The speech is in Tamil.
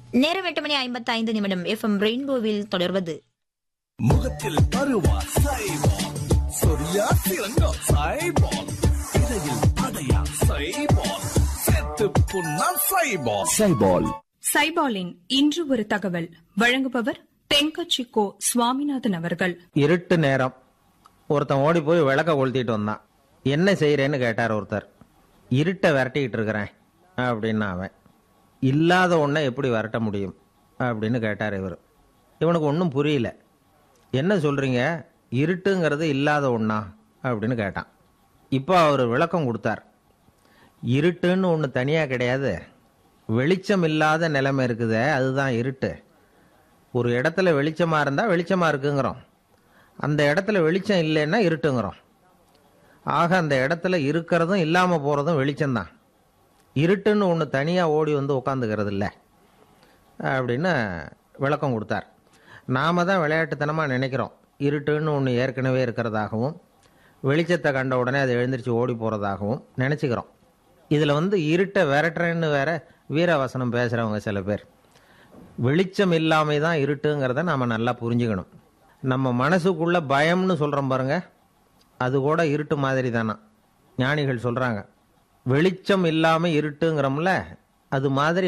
நேரம் எட்டு மணி ஐம்பத்தி ஐந்து நிமிடம் எஃப்எம் ரெயின்போவில் தொடர்வது முகத்தில் பருவா சைபால் சொரியா சிறங்கா சைபால் இடையில் அடையா சைபால் செத்து புண்ணா சைபால் சைபால் சைபாலின் இன்று ஒரு தகவல் வழங்குபவர் தென்கட்சி கோ சுவாமிநாதன் அவர்கள் இருட்டு நேரம் ஒருத்தன் ஓடி போய் விளக்க கொளுத்திட்டு வந்தான் என்ன செய்யறேன்னு கேட்டார் ஒருத்தர் இருட்டை விரட்டிக்கிட்டு இருக்கிறேன் அப்படின்னு அவன் இல்லாத ஒன்றை எப்படி விரட்ட முடியும் அப்படின்னு கேட்டார் இவர் இவனுக்கு ஒன்றும் புரியல என்ன சொல்றீங்க இருட்டுங்கிறது இல்லாத ஒண்ணா அப்படின்னு கேட்டான் இப்போ அவர் விளக்கம் கொடுத்தார் இருட்டுன்னு ஒன்று தனியாக கிடையாது வெளிச்சம் இல்லாத நிலைமை இருக்குதே அதுதான் இருட்டு ஒரு இடத்துல வெளிச்சமாக இருந்தால் வெளிச்சமாக இருக்குங்கிறோம் அந்த இடத்துல வெளிச்சம் இல்லைன்னா இருட்டுங்கிறோம் ஆக அந்த இடத்துல இருக்கிறதும் இல்லாமல் போகிறதும் வெளிச்சம்தான் இருட்டுன்னு ஒன்று தனியாக ஓடி வந்து உட்காந்துக்கிறது இல்லை அப்படின்னு விளக்கம் கொடுத்தார் நாம தான் விளையாட்டுத்தனமாக நினைக்கிறோம் இருட்டுன்னு ஒன்று ஏற்கனவே இருக்கிறதாகவும் வெளிச்சத்தை கண்ட உடனே அது எழுந்திரிச்சு ஓடி போகிறதாகவும் நினச்சிக்கிறோம் இதில் வந்து இருட்டை விரட்டுறேன்னு வேற வீரவசனம் பேசுகிறவங்க சில பேர் வெளிச்சம் இல்லாமை தான் இருட்டுங்கிறத நாம் நல்லா புரிஞ்சுக்கணும் நம்ம மனசுக்குள்ள பயம்னு சொல்கிறோம் பாருங்க அது கூட இருட்டு மாதிரி தானா ஞானிகள் சொல்கிறாங்க வெளிச்சம் இல்லாமல் இருட்டுங்கிறோம்ல அது மாதிரி